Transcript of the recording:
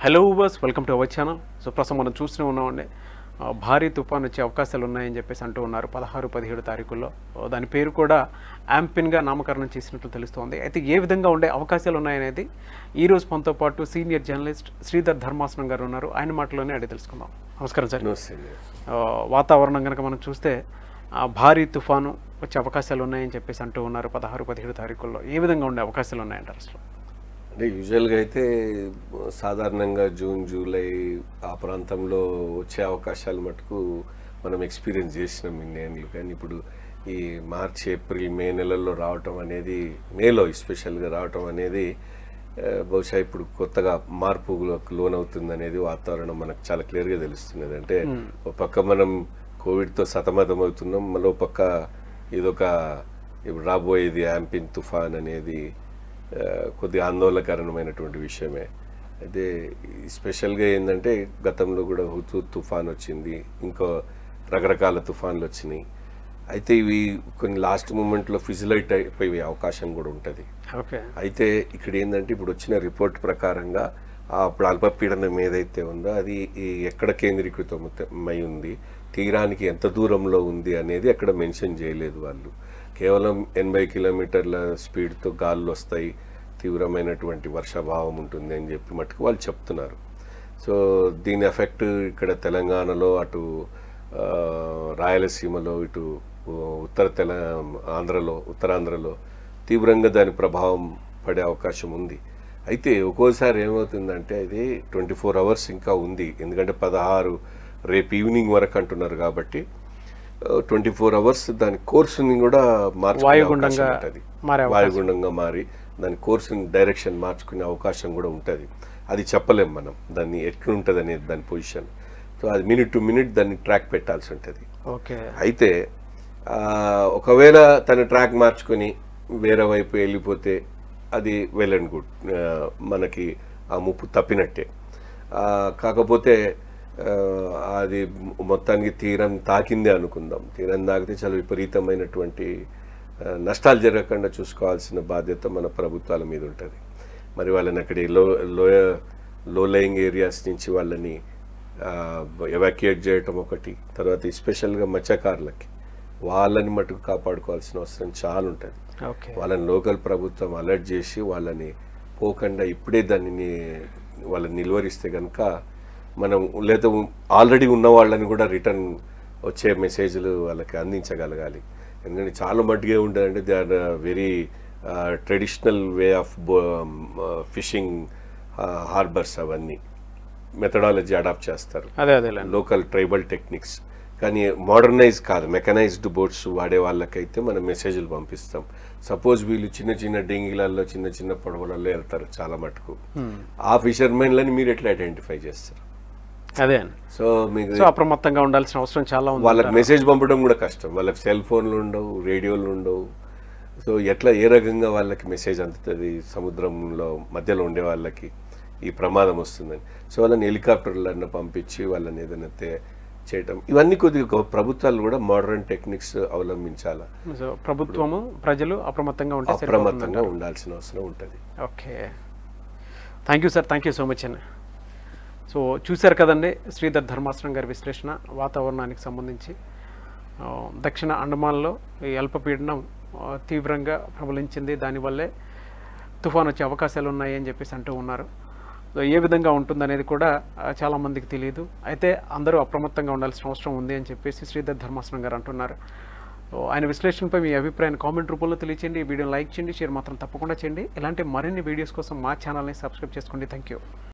Hello ఊబర్స్ welcome to our channel so ప్రస్తుతం మనం చూస్తూనే ఉన్నామండి ఆ, భారీ తుఫాన్ వచ్చే అవకాశాలు ఉన్నాయని చెప్పేసి అంటూ ఉన్నారు పదహారు పదిహేడు తారీఖుల్లో ఓ, దాని పేరు కూడా యాంపిన్గా నామకరణం చేసినట్లు తెలుస్తోంది అయితే ఏ విధంగా ఉండే అవకాశాలు ఉన్నాయనేది ఈ రోజు మనతో పాటు సీనియర్ జర్నలిస్ట్ శ్రీధర్ ధర్మాసనం గారు ఉన్నారు ఆయన మాటలోనే అడిగి తెలుసుకుందాం నమస్కారం సార్ నమస్తే అండి. ఆ, వాతావరణం కనుక మనం చూస్తే ఆ, భారీ తుఫాను వచ్చే అవకాశాలు ఉన్నాయని చెప్పేసి అంటూ ఉన్నారు పదహారు పదిహేడు తారీఖుల్లో ఏ విధంగా ఉండే అవకాశాలు ఉన్నాయంటారు అసలు అంటే యూజువల్గా అయితే సాధారణంగా జూన్ జూలై ఆ ప్రాంతంలో వచ్చే అవకాశాలు మటుకు మనం ఎక్స్పీరియన్స్ చేసినాం ఇన్నేళ్ళు కానీ ఇప్పుడు ఈ మార్చ్ ఏప్రిల్ మే నెలల్లో రావటం అనేది మేలో ఎస్పెషల్గా రావటం అనేది ఆ, బహుశా ఇప్పుడు కొత్తగా మార్పులకు లోనవుతుంది అనేది వాతావరణం మనకు చాలా క్లియర్గా తెలుస్తున్నది అంటే ఒక పక్క మనం కోవిడ్తో సతమతం అవుతున్నాం మరో పక్క ఇదొక ఇప్పుడు రాబోయేది యాంపిన్ తుఫాన్ అనేది ఆ, కొద్దిగా ఆందోళనకరమైనటువంటి విషయమే అయితే ఈ స్పెషల్గా ఏంటంటే గతంలో కూడా హుతూ తుఫాన్ వచ్చింది ఇంకో రకరకాల తుఫాన్లు వచ్చినాయి అయితే ఇవి కొన్ని లాస్ట్ మూమెంట్లో ఫిజిలైట్ అయిపోయే అవకాశం కూడా ఉంటుంది ఓకే అయితే ఇక్కడ ఏంటంటే ఇప్పుడు వచ్చిన రిపోర్ట్ ప్రకారంగా ఆ అప్పుడు అల్పపీడనం ఏదైతే ఉందో అది ఈ ఎక్కడ కేంద్రీకృతమై ఉంది తీరానికి ఎంత దూరంలో ఉంది అనేది అక్కడ మెన్షన్ చేయలేదు వాళ్ళు కేవలం ఎనభై కిలోమీటర్ల స్పీడ్తో గాలులు వస్తాయి తీవ్రమైనటువంటి వర్షాభావం ఉంటుంది అని చెప్పి మటుకు వాళ్ళు చెప్తున్నారు సో దీని ఎఫెక్ట్ ఇక్కడ తెలంగాణలో అటు ఆ, రాయలసీమలో ఇటు ఉత్తర తెల ఆంధ్రలో ఉత్తరాంధ్రలో తీవ్రంగా దాని ప్రభావం పడే అవకాశం ఉంది అయితే ఒక్కోసారి ఏమవుతుందంటే ఇది ట్వంటీ ఫోర్ అవర్స్ ఇంకా ఉంది ఎందుకంటే పదహారు రేపు ఈవినింగ్ వరకు అంటున్నారు కాబట్టి ట్వంటీ ఫోర్ అవర్స్ దాని కోర్సుని కూడా మార్చుకునే వాయుగుండంగా అవకాశం ఉంటుంది మారే వాయుగుండంగా మారి దాని కోర్సుని డైరెక్షన్ మార్చుకునే అవకాశం కూడా ఉంటుంది అది చెప్పలేం మనం దాన్ని ఎట్లుంటుంది అనేది దాని పొజిషన్ సో అది మినిట్ టు మినిట్ దాన్ని ట్రాక్ పెట్టాల్సి ఉంటుంది ఓకే అయితే ఆ, ఒకవేళ తన ట్రాక్ మార్చుకొని వేరే వైపు వెళ్ళిపోతే అది వెల్ అండ్ గుడ్ మనకి ఆ ముప్పు తప్పినట్టే ఆ, కాకపోతే ఆ, అది మొత్తానికి తీరం తాకిందే అనుకుందాం తీరం తాకితే చాలా విపరీతమైనటువంటి ఆ, నష్టాలు జరగకుండా చూసుకోవాల్సిన బాధ్యత మన ప్రభుత్వాల మీద ఉంటుంది మరి వాళ్ళని అక్కడ లో లోయ లో లయింగ్ ఏరియాస్ నుంచి వాళ్ళని ఎవాక్యుయేట్ చేయటం ఒకటి తర్వాత ఎస్పెషల్గా మత్స్యకారులకి వాళ్ళని మటుకు కాపాడుకోవాల్సిన అవసరం చాలా ఉంటుంది ఓకే వాళ్ళని లోకల్ ప్రభుత్వం అలర్ట్ చేసి వాళ్ళని పోకుండా ఇప్పుడే దాన్ని ని- వాళ్ళని నిలువరిస్తే కనుక మనం లేదా ఆల్రెడీ ఉన్న వాళ్ళని కూడా రిటర్న్ వచ్చే మెసేజ్లు వాళ్ళకి అందించగలగాలి ఎందుకంటే చాలా మట్టుగా ఉంటుందంటే they are very traditional way of fishing harbours అవన్నీ మెథడాలజీ అడాప్ట్ చేస్తారు అదే అదేలేండి లోకల్ ట్రైబల్ టెక్నిక్స్ కానీ మోడర్నైజ్ కాదు మెకనైజ్డ్ బోట్స్ వాడే వాళ్ళకైతే మనం మెసేజ్లు పంపిస్తాం సపోజ్ వీళ్ళు చిన్న చిన్న డెంగిలలో చిన్న చిన్న పడవలలో వెళ్తారు చాలా మటుకు ఆ ఫిషర్మెన్లని మీరు ఎట్లా ఐడెంటిఫై చేస్తారు అదే అండి సో మీకు సో అప్రమత్తంగా ఉండాల్సిన అవసరం చాలా ఉంది వాళ్ళకి మెసేజ్ పంపడం కూడా కష్టం వాళ్ళకి సెల్ ఫోన్లు ఉండవు రేడియోలు ఉండవు సో ఎట్లా ఏ రకంగా వాళ్ళకి మెసేజ్ అందుతుంది సముద్రంలో మధ్యలో ఉండే వాళ్ళకి ఈ ప్రమాదం వస్తుందని సో వాళ్ళని హెలికాప్టర్లను పంపించి వాళ్ళని ఏదైనా తే- చేయటం ఇవన్నీ కొద్దిగా గొ- ప్రభుత్వాలు కూడా మోడర్న్ టెక్నిక్స్ అవలంబించాలా సో ప్రభుత్వము ప్రజలు అప్రమత్తంగా ఉంటే సరిపోతుంది అప్రమత్తంగా ఉండాల్సిన అవసరం ఉంటుంది okay thank you sir thank you so much అండి సో చూశారు కదండి శ్రీధర్ ధర్మాసనం గారి విశ్లేషణ వాతావరణానికి సంబంధించి ఆ, దక్షిణ అండమాన్లో ఈ అల్పపీడనం ఆ, తీవ్రంగా ప్రబలించింది దానివల్లే తుఫాన్ వచ్చే అవకాశాలు ఉన్నాయి అని చెప్పేసి అంటూ ఉన్నారు సో ఏ విధంగా ఉంటుందనేది కూడా ఆ, చాలామందికి తెలియదు అయితే అందరూ అప్రమత్తంగా ఉండాల్సిన అవసరం ఉంది అని చెప్పేసి శ్రీధర్ ధర్మాసనం గారు అంటున్నారు సో ఆయన విశ్లేషణపై మీ అభిప్రాయాన్ని కామెంట్ రూపంలో తెలియచేయండి ఈ వీడియోని లైక్ చేయండి షేర్ మాత్రం తప్పకుండా చేయండి ఇలాంటి మరిన్ని వీడియోస్ కోసం మా ఛానల్ని సబ్స్క్రైబ్ చేసుకోండి థ్యాంక్ యూ